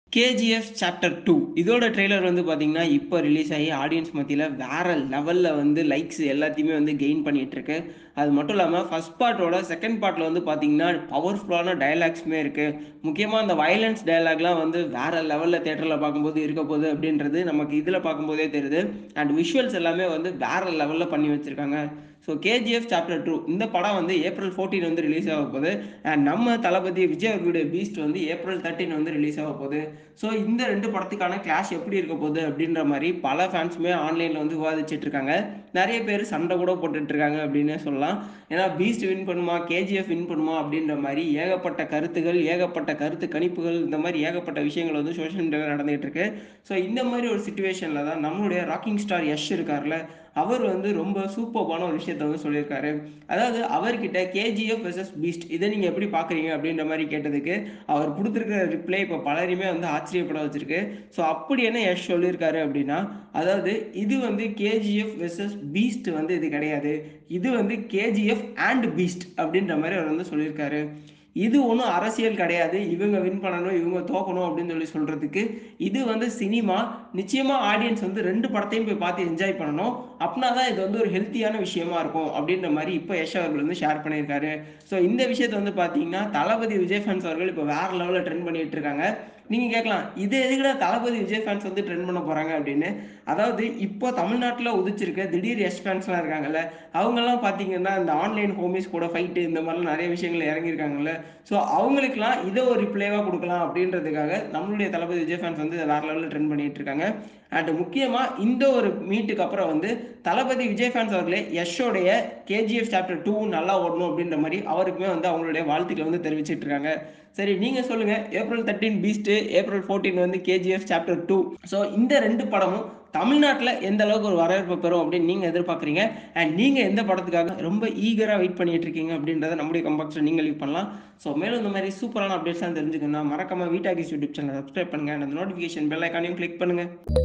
KGF chapter two இதோட trailer வந்து பார்த்தீங்கன்னா இப்போ ரிலீஸ் ஆகி ஆடியன்ஸ் மத்தியில் வேற லெவலில் வந்து லைக்ஸ் எல்லாத்தையுமே வந்து கெயின் பண்ணிட்டு இருக்கு அது மட்டும் இல்லாமல் ஃபர்ஸ்ட் பார்ட்டோட செகண்ட் பார்ட்டில் வந்து பார்த்தீங்கன்னா பவர்ஃபுல்லான டயலாக்ஸுமே இருக்குது முக்கியமாக அந்த வயலன்ஸ் டயலாக்லாம் வந்து வேற லெவலில் தேட்டரில் பார்க்கும்போது இருக்க போகுது அப்படின்றது நமக்கு இதில் பார்க்கும்போதே தெரியுது அண்ட் விஷுவல்ஸ் எல்லாமே வந்து வேற லெவலில் பண்ணி வச்சுருக்காங்க ஸோ கேஜிஎஃப் சாப்டர் டூ இந்த படம் வந்து ஏப்ரல் ஃபோர்டீன் வந்து ரிலீஸ் ஆக போகுது அண்ட் நம்ம தளபதி விஜய் அவர்களுடைய பீஸ்ட் வந்து ஏப்ரல் தேர்ட்டின் வந்து ரிலீஸ் ஆக போகுது ஸோ இந்த ரெண்டு படத்துக்கான கிளாஷ் எப்படி இருக்க போகுது அப்படின்ற மாதிரி பல ஃபேன்ஸுமே ஆன்லைனில் வந்து விவாதிச்சுட்டு இருக்காங்க நிறைய பேர் சண்டை கூட போட்டுட்டு இருக்காங்க அப்படின்னே சொல்லலாம் ஏன்னா பீஸ்ட் வின் பண்ணுமா கேஜிஎஃப் வின் பண்ணுமா அப்படின்ற மாதிரி ஏகப்பட்ட கருத்துகள் ஏகப்பட்ட கருத்து கணிப்புகள் இந்த மாதிரி ஏகப்பட்ட விஷயங்கள் வந்து சோஷியல் மீடியாவில் நடந்துகிட்டு இருக்கு ஸோ இந்த மாதிரி ஒரு சுச்சுவேஷனில் தான் நம்மளுடைய ராக்கிங் ஸ்டார் யஷ் இருக்கார்ல அவர் வந்து ரொம்ப சூப்பர்பான ஒரு விஷயத்த வந்து சொல்லியிருக்காரு அதாவது அவர்கிட்ட கேஜிஎஃப் வெர்சஸ் பீஸ்ட் இதை நீங்கள் எப்படி பார்க்குறீங்க அப்படின்ற மாதிரி கேட்டதுக்கு அவர் கொடுத்துருக்கிற ரிப்ளை இப்போ பலரையுமே வந்து ஆச்சரியப்பட வச்சிருக்கு ஸோ அப்படி என்ன யஷ் சொல்லியிருக்காரு அப்படின்னா அதாவது இது வந்து கேஜிஎஃப் வெர்சஸ் பீஸ்ட் வந்து இது கிடையாது இது வந்து கேஜிஎஃப் அண்ட் பீஸ்ட் அப்படின்ற மாதிரி அவர் வந்து சொல்லியிருக்காரு இது ஒன்றும் அரசியல் கிடையாது இவங்க வின் பண்ணணும் இவங்க தோக்கணும் அப்படின்னு சொல்லி சொல்கிறதுக்கு இது வந்து சினிமா நிச்சயமாக ஆடியன்ஸ் வந்து ரெண்டு படத்தையும் போய் பார்த்து என்ஜாய் பண்ணணும் அப்படின்னா தான் இது வந்து ஒரு ஹெல்த்தியான விஷயமா இருக்கும் அப்படின்ற மாதிரி இப்போ யஷ் அவர்கள் வந்து ஷேர் பண்ணியிருக்காரு ஸோ இந்த விஷயத்தை வந்து பார்த்தீங்கன்னா தளபதி விஜய் ஃபேன்ஸ் அவர்கள் இப்போ வேற லெவலில் ட்ரெண்ட் பண்ணிட்டு இருக்காங்க நீங்கள் கேட்கலாம் இது எதுக்குடா தளபதி விஜய் ஃபேன்ஸ் வந்து ட்ரெண்ட் பண்ண போகிறாங்க அப்படின்னு அதாவது இப்போ தமிழ்நாட்டில் உதிச்சிருக்க திடீர் எஸ் ஃபேன்ஸ்லாம் இருக்காங்கல்ல அவங்கெல்லாம் பார்த்தீங்கன்னா இந்த ஆன்லைன் ஹோமிஸ் கூட ஃபைட்டு இந்த மாதிரிலாம் நிறைய விஷயங்கள் இறங்கியிருக்காங்கல்ல ஸோ அவங்களுக்குலாம் இதை ஒரு ரிப்ளேவாக கொடுக்கலாம் அப்படின்றதுக்காக நம்மளுடைய தளபதி விஜய் ஃபேன்ஸ் வந்து இதை வேற லெவலில் ட்ரெண்ட் பண்ணிட்டு இருக்காங்க அண்ட் முக்கியமாக இந்த ஒரு மீட்டுக்கு அப்புறம் வந்து தளபதி விஜய் ஃபேன்ஸ் அவர்களே யஷோடைய கேஜிஎஃப் சாப்டர் டூ நல்லா ஓடணும் அப்படின்ற மாதிரி அவருக்குமே வந்து அவங்களுடைய வாழ்த்துக்களை வந்து தெரிவிச்சிட்டு இருக்காங்க சரி நீங்கள் சொல்லுங்கள் April thirteen Beast April fourteen வந்து கேஜிஎஃப் சாப்டர் டூ ஸோ இந்த ரெண்டு படமும் தமிழ்நாட்டில் எந்த அளவுக்கு ஒரு வரவேற்பு பெறும் அப்படின்னு நீங்கள் எதிர்பார்க்குறீங்க அண்ட் நீங்கள் எந்த படத்துக்காக ரொம்ப ஈகராக வெயிட் பண்ணிட்டு இருக்கீங்க அப்படின்றத நம்முடைய கம்பாக்ஸில் நீங்கள் லீவ் பண்ணலாம் ஸோ மேலும் இந்த மாதிரி சூப்பரான அப்டேட்ஸ்லாம் தெரிஞ்சுக்கணும் மறக்காம வீட்டாகிஸ் யூடியூப் சேனல் சப்ஸ்கிரைப் பண்ணுங்கள் அந்த நோட்டிஃபிகேஷன் பெல் ஐக்கானையும் கிளிக் பண்ணுங்கள்